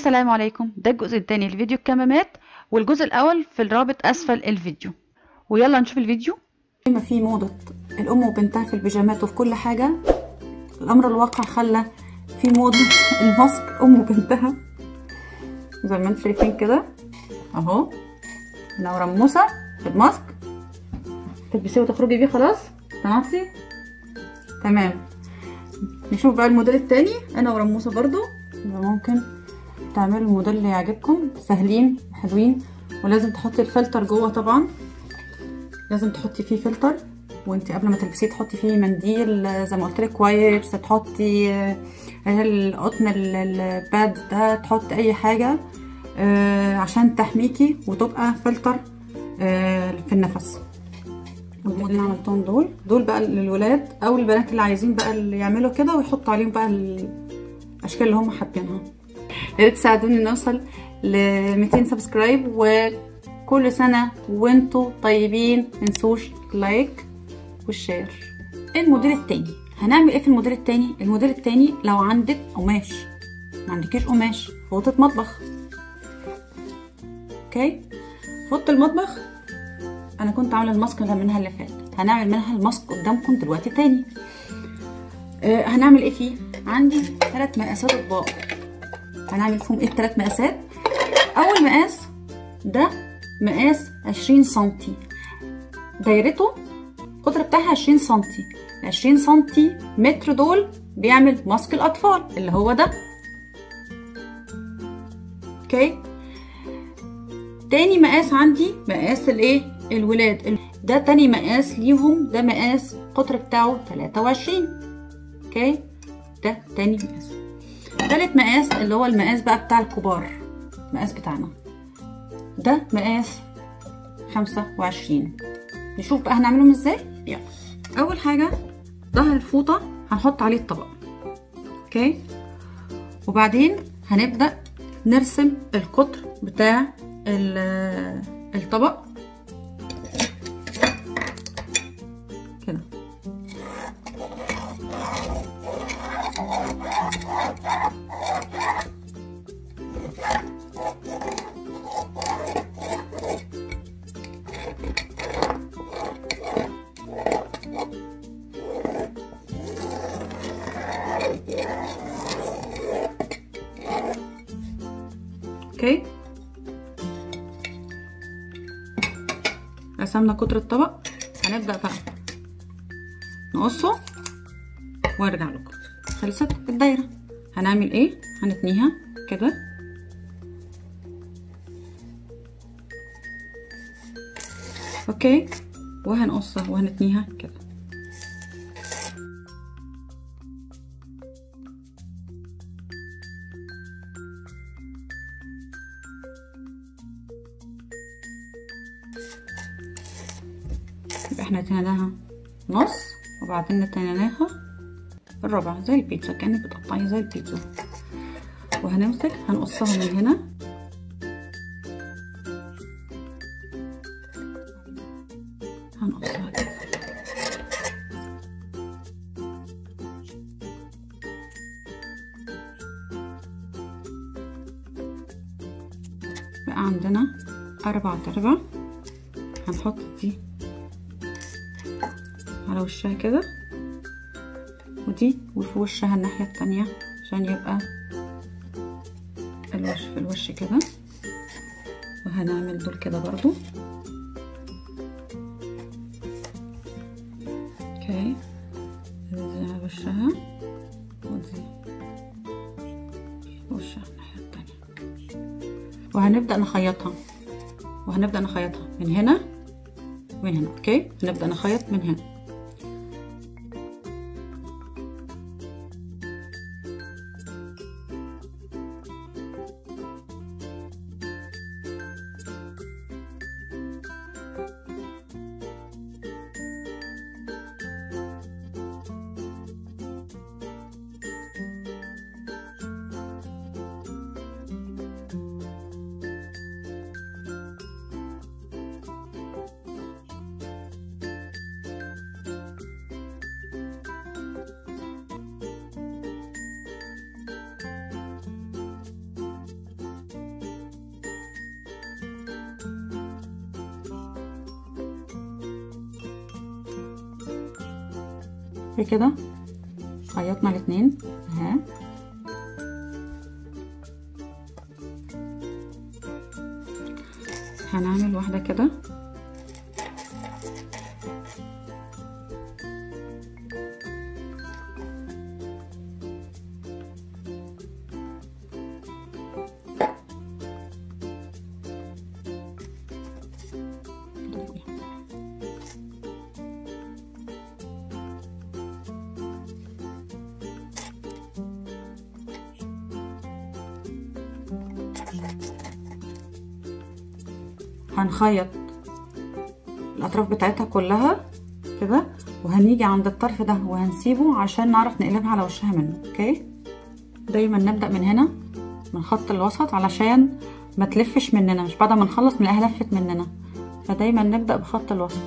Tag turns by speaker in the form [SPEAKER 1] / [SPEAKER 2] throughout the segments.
[SPEAKER 1] السلام عليكم ده الجزء الثاني لفيديو الكمامات والجزء الاول في الرابط اسفل الفيديو ويلا نشوف الفيديو
[SPEAKER 2] ما في موضة الأم وبنتها في البيجامات وفي كل حاجة الأمر الواقع خلى في موضة الماسك أم وبنتها زي ما انتم شايفين كده أهو منورة موسى في الماسك تلبسيه وتخرجي بيه خلاص اقتنعتي تمام نشوف بقى الموديل التاني أنا ورموسة برضو ممكن تعملوا الموديل اللي يعجبكم سهلين حلوين ولازم تحطي الفلتر جوه طبعا لازم تحطي فيه فلتر وانت قبل ما تلبسيه تحطي فيه منديل زي ما قلت لك وايبس تحطي القطن الباد ده تحطي اي حاجه عشان تحميكي وتبقى فلتر في النفس اللي انا عملتهم دول دول بقى للولاد او البنات اللي عايزين بقى اللي يعملوا كده ويحطوا عليهم بقى الاشكال اللي هم حابينها يا ريت تساعدوني نوصل ل 200 سبسكرايب وكل سنه وانتوا طيبين منسوش لايك والشير الموديل التاني هنعمل ايه في الموديل التاني الموديل التاني لو عندك قماش ما عندكيش قماش فوطه مطبخ اوكي فوطه المطبخ انا كنت عامله الماسك منها اللي فات هنعمل منها الماسك قدامكم دلوقتي تاني آه هنعمل ايه فيه عندي ثلاث مقاسات اطباق هنعمل فيهم ايه الثلاث مقاسات اول مقاس ده مقاس عشرين سنتي دايرته القطر بتاعها عشرين سنتي عشرين سنتي متر دول بيعمل ماسك الاطفال اللي هو ده اوكي تاني مقاس عندي مقاس الايه الولاد ده تاني مقاس ليهم ده مقاس القطر بتاعه تلاتة وعشرين اوكي ده تاني مقاس تالت مقاس اللي هو المقاس بقى بتاع الكبار المقاس بتاعنا ده مقاس خمسة وعشرين نشوف بقى هنعملهم ازاي يلا اول حاجة ظهر الفوطة هنحط عليه الطبق اوكي وبعدين هنبدأ نرسم القطر بتاع الطبق كده اوكي رسمنا قطر الطبق هنبدأ بقى نقصه وارجع لكم خلصت الدايرة هنعمل ايه هنتنيها كده اوكي وهنقصها وهنتنيها كده يبقى احنا تنيناها نص وبعدين نتنيناها الربع زي البيتزا كأنك بتقطعي زي البيتزا وهنمسك هنقصها من هنا هنقصها كده بقى عندنا أربع تربع هنحط دي على وشها كده ودي وفي وشها الناحية التانية عشان يبقى الوش في الوش كده وهنعمل دول كده برضو اوكي دي على وشها ودي وشها الناحية التانية وهنبدأ نخيطها وهنبدأ نخيطها من هنا ومن هنا اوكي هنبدأ نخيط من هنا بكده خيطنا الاتنين اها هنعمل واحدة كده هنخيط الاطراف بتاعتها كلها كده وهنيجي عند الطرف ده وهنسيبه عشان نعرف نقلبها على وشها منه اوكي دايما نبدا من هنا من خط الوسط علشان ما تلفش مننا مش بعد ما نخلص نلاقيها لفت مننا فدايما نبدا بخط الوسط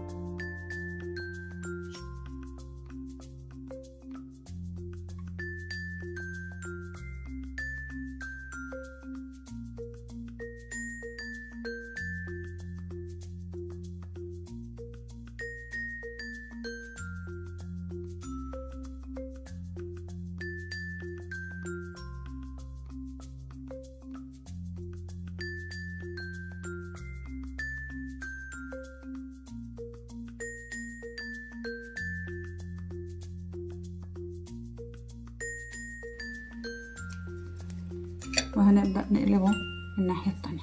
[SPEAKER 2] وهنبدأ نقلبه الناحية التانية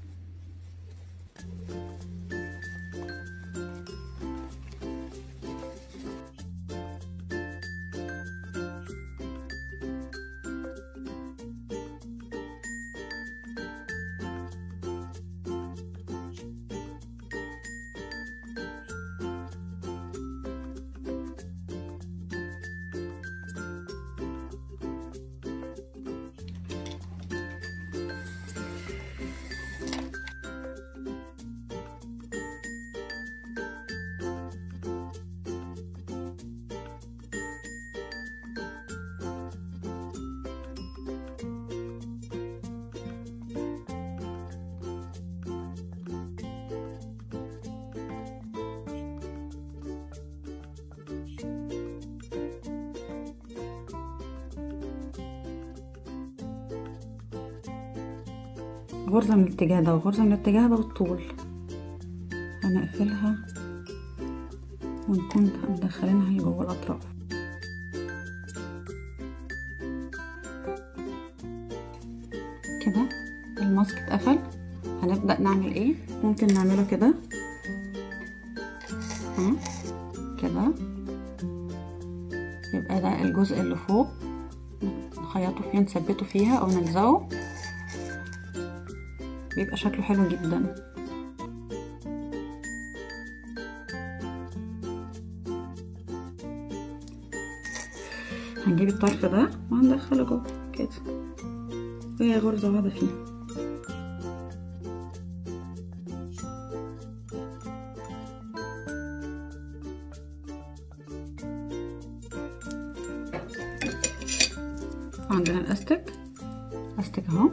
[SPEAKER 2] غرزة من الاتجاه ده وغرزة من الاتجاه ده بالطول هنقفلها ونكون مدخلينها لجوه الأطراف كده الماسك اتقفل هنبدأ نعمل ايه ممكن نعمله كده ها كده يبقى ده الجزء اللي فوق نخيطه فيه نثبته فيها او نلزقه بيبقى شكله حلو جدا هنجيب الطرف ده وهندخله جوه كده وهي غرزة واحدة فيه عندنا الاستك استك اهو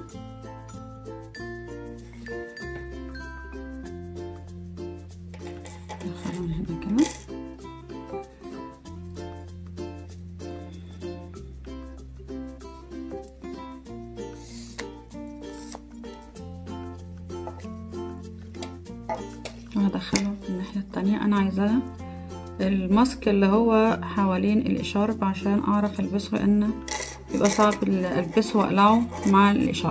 [SPEAKER 2] ندخله من هنا كده وهدخله من الناحية التانية انا عايزاه الماسك اللي هو حوالين الاشارب عشان اعرف البسه لان بيبقى صعب البسه واقلعه مع الاشارب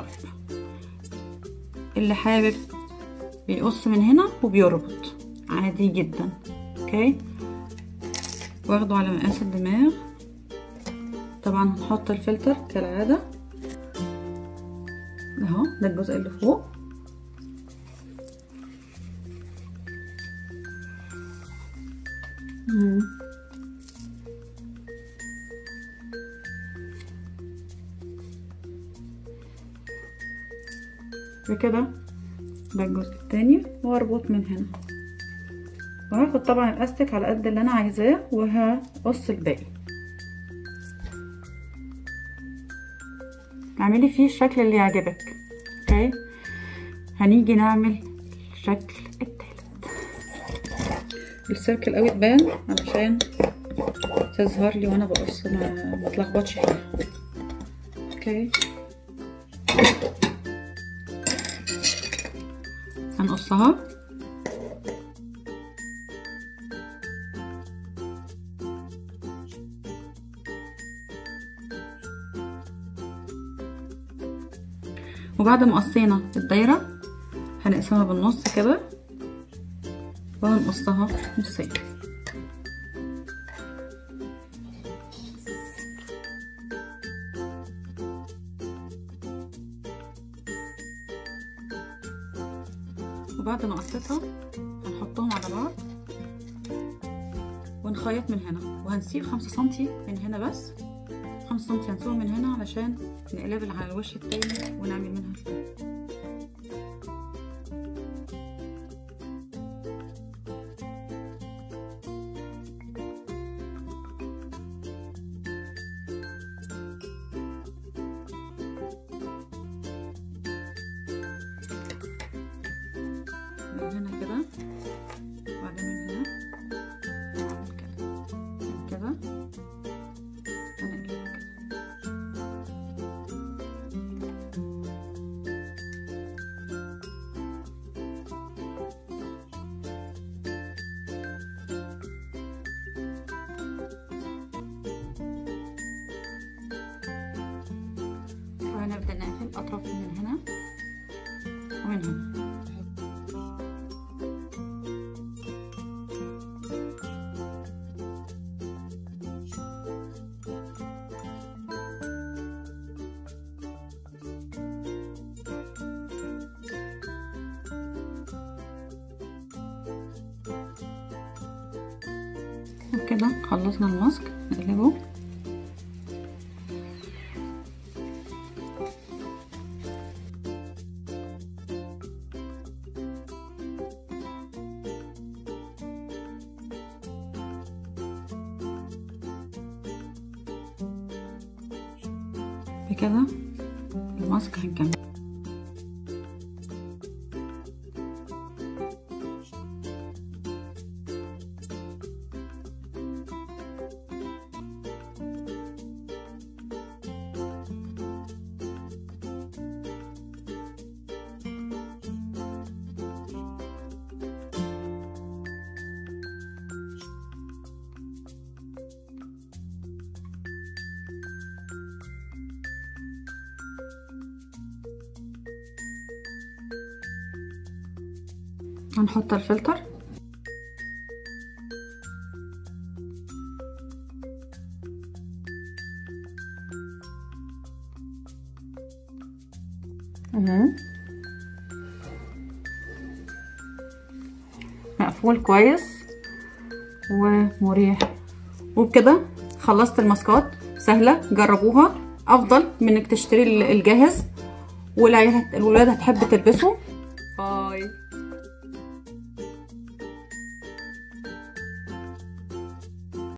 [SPEAKER 2] اللي حابب بيقص من هنا وبيربط عادي جدا اوكي واخده على مقاس الدماغ طبعا هنحط الفلتر كالعادة اهو ده الجزء اللي فوق مم. بكده ده الجزء التاني واربط من هنا وهاخد طبعا الاستك على قد اللي انا عايزاه وهقص الباقي اعملي فيه الشكل اللي يعجبك اوكي هنيجي نعمل الشكل التالت السيركل قوي تبان علشان تظهر لي وانا بقص ما متلخبطش فيها اوكي هنقصها وبعد ما قصينا الدايرة هنقسمها بالنص كده وهنقصها نصين وبعد ما قصيتها هنحطهم على بعض ونخيط من هنا وهنسيب خمسة سنتي من هنا بس خمسة سنتي هنسيبهم من هنا علشان نقلب على الوش التاني ونعمل منها الفيل من هنا كده وبعدين من هنا نعمل كده من كده هنقلب كده وهنبدأ نقفل أطراف من هنا ومن هنا وكده خلصنا الماسك نقلبه بكده الماسك هنكمل هنحط الفلتر اهو مقفول كويس ومريح وبكده خلصت الماسكات سهله جربوها افضل من انك تشتري الجاهز والعيال الولاد هتحب تلبسه